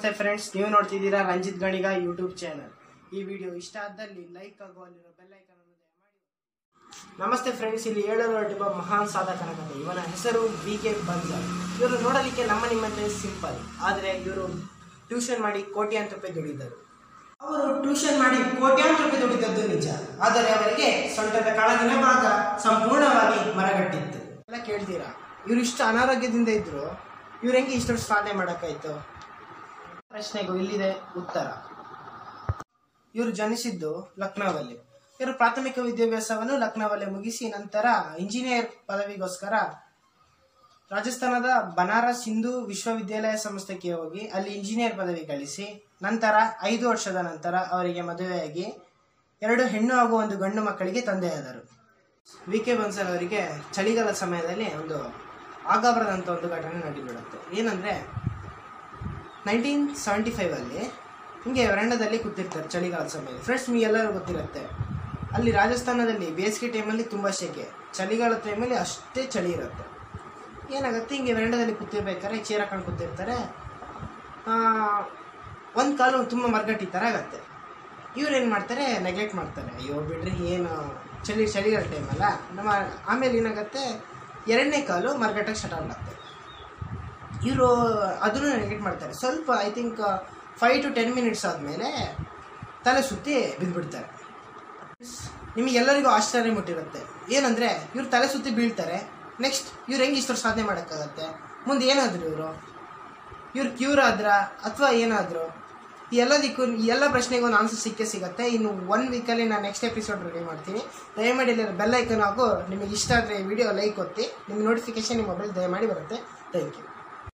ನಮಸ್ತೆ ಫ್ರೆಂಡ್ಸ್ ನೀವು ನೋಡ್ತಿದ್ದೀರಾ ರಂಜಿತ್ ಗಣಿಗ ಯೂಟ್ಯೂಬ್ ಚಾನಲ್ ಈ ವಿಡಿಯೋ ಇಷ್ಟ ಆದಲ್ಲಿ ಲೈಕ್ ಆಗೋ ಅಲ್ಲಿರೋ ಬೆಲ್ ಐಕನ್ ಅನ್ನು ದಯಮಾಡಿ ನಮಸ್ತೆ ಫ್ರೆಂಡ್ಸ್ ಇಲ್ಲಿ ಏಳಲು ಹೊರಟಿರುವ ಮಹಾನ್ ಸಾಧಕನ ಕಥೆ ಇವನ ಹೆಸರು ಬಿ ಕೆ ಬನ್ಸಲ್ ಇವರು ನೋಡಲಿಕ್ಕೆ ನಮ್ಮ ನಿಮ್ಮಂತೆ ಸಿಂಪಲ್ ಆದರೆ ಇವರು ಟ್ಯೂಷನ್ ಮಾಡಿ ಕೋಟ್ಯಾಂತರ ರೂಪಾಯಿ ದುಡಿದರು ಅವರು ಟ್ಯೂಷನ್ ಮಾಡಿ ಕೋಟ್ಯಾಂತರ ರೂಪಾಯಿ ದುಡಿದದ್ದು ನಿಜ ಆದರೆ ಅವರಿಗೆ ಸೊಂಟದ ಕೆಳಗಿನ ಭಾಗ ಸಂಪೂರ್ಣವಾಗಿ ಮರಗಟ್ಟಿತ್ತು ಎಲ್ಲ ಕೇಳ್ತೀರಾ ಇವರು ಇಷ್ಟು ಅನಾರೋಗ್ಯದಿಂದ ಇದ್ರು ಇವ್ರು ಹೆಂಗೆ ಇಷ್ಟೊಂದು ಸಾಧನೆ ಮಾಡೋಕ್ಕಾಯ್ತು ಪ್ರಶ್ನೆಗೂ ಇಲ್ಲಿದೆ ಉತ್ತರ ಇವರು ಜನಿಸಿದ್ದು ಲಕ್ನೋದಲ್ಲಿ ಇವರು ಪ್ರಾಥಮಿಕ ವಿದ್ಯಾಭ್ಯಾಸವನ್ನು ಲಕ್ನೋವಲ್ಲೇ ಮುಗಿಸಿ ನಂತರ ಇಂಜಿನಿಯರ್ ಪದವಿಗೋಸ್ಕರ ರಾಜಸ್ಥಾನದ ಬನಾರಸ್ ಹಿಂದೂ ವಿಶ್ವವಿದ್ಯಾಲಯ ಸಂಸ್ಥೆಗೆ ಹೋಗಿ ಅಲ್ಲಿ ಇಂಜಿನಿಯರ್ ಪದವಿ ಗಳಿಸಿ ನಂತರ ಐದು ವರ್ಷದ ನಂತರ ಅವರಿಗೆ ಮದುವೆಯಾಗಿ ಎರಡು ಹೆಣ್ಣು ಹಾಗೂ ಒಂದು ಗಂಡು ಮಕ್ಕಳಿಗೆ ತಂದೆಯಾದರು ವಿ ಕೆ ಬನ್ಸಲ್ ಅವರಿಗೆ ಚಳಿಗಾಲ ಸಮಯದಲ್ಲಿ ಒಂದು ಆಗಬಾರದಂಥ ಒಂದು ಘಟನೆ ನಡೆಬಿಡುತ್ತೆ ಏನಂದರೆ ನೈನ್ಟೀನ್ ಸೆವೆಂಟಿ ಫೈವಲ್ಲಿ ಹಿಂಗೆ ವರಂಡದಲ್ಲಿ ಕೂತಿರ್ತಾರೆ ಚಳಿಗಾಲದ ಸಮಯದಲ್ಲಿ ಫ್ರೆಂಡ್ಸ್ ನಿಮಗೆ ಎಲ್ಲರಿಗೂ ಗೊತ್ತಿರುತ್ತೆ ಅಲ್ಲಿ ರಾಜಸ್ಥಾನದಲ್ಲಿ ಬೇಸಿಗೆ ಟೈಮಲ್ಲಿ ತುಂಬ ಸೆಕೆ ಚಳಿಗಾಲದ ಟೈಮಲ್ಲಿ ಅಷ್ಟೇ ಚಳಿ ಇರುತ್ತೆ ಏನಾಗುತ್ತೆ ಹಿಂಗೆ ವರಂಡದಲ್ಲಿ ಕೂತಿರ್ಬೇಕಾದ್ರೆ ಚೇರ್ ಹಾಕೊಂಡು ಕೂತಿರ್ತಾರೆ ಒಂದು ಕಾಲು ತುಂಬ ಮರ್ಗಟ್ಟಿ ಥರ ಆಗತ್ತೆ ಇವ್ರು ಏನು ಮಾಡ್ತಾರೆ ನೆಗ್ಲೆಕ್ಟ್ ಮಾಡ್ತಾರೆ ಅಯ್ಯೋ ಬಿಡ್ರಿ ಏನು ಚಳಿ ಚಳಿಗಾಲ ಟೈಮಲ್ಲ ನಮ್ಮ ಆಮೇಲೆ ಏನಾಗುತ್ತೆ ಎರಡನೇ ಕಾಲು ಮರ್ಗಟ್ಟಕ್ಕೆ ಸ್ಟಾರ್ಟ್ ಆಗುತ್ತೆ ಇವರು ಅದನ್ನು ನೆಗ್ಲೆಕ್ಟ್ ಮಾಡ್ತಾರೆ ಸ್ವಲ್ಪ I think five to ten minutes ಆದಮೇಲೆ ತಲೆ ಸುತ್ತಿ ಬಿದ್ದುಬಿಡ್ತಾರೆ ನಿಮಗೆಲ್ಲರಿಗೂ ಆಶ್ಚರ್ಯ ಮುಟ್ಟಿರುತ್ತೆ ಏನಂದರೆ ಇವ್ರು ತಲೆ ಸುತ್ತಿ ಬೀಳ್ತಾರೆ ನೆಕ್ಸ್ಟ್ ಇವ್ರು ಹೆಂಗೆ ಇಷ್ಟೊಂದು ಸಾಧನೆ ಮಾಡೋಕ್ಕಾಗತ್ತೆ ಮುಂದೆ ಏನಾದ್ರು ಇವರು ಇವ್ರು ಕ್ಯೂರ್ ಆದ್ರ ಅಥವಾ ಏನಾದ್ರು ಈ ಎಲ್ಲದಕ್ಕೂ ಈ ಎಲ್ಲ ಪ್ರಶ್ನೆಗೂ ಒಂದು ಆನ್ಸರ್ ಸಿಕ್ಕೇ ಸಿಗುತ್ತೆ ಇನ್ನು ಒನ್ ವೀಕಲ್ಲಿ ನಾನು ನೆಕ್ಸ್ಟ್ ಎಪಿಸೋಡ್ ರೆಡಿ ಮಾಡ್ತೀನಿ ದಯಮಾಡಿ ಇಲ್ಲಿ ಬೆಲ್ ಐಕನ್ ಹಾಗೂ ನಿಮಗೆ ಇಷ್ಟ ಆದರೆ ಈ ವಿಡಿಯೋ ಲೈಕ್ ಒತ್ತಿ ನಿಮಗೆ ನೋಟಿಫಿಕೇಶನ್ ನಿಮ್ಮ ಮೊಬೈಲ್ ದಯಮಾಡಿ ಬರುತ್ತೆ ಥ್ಯಾಂಕ್ ಯು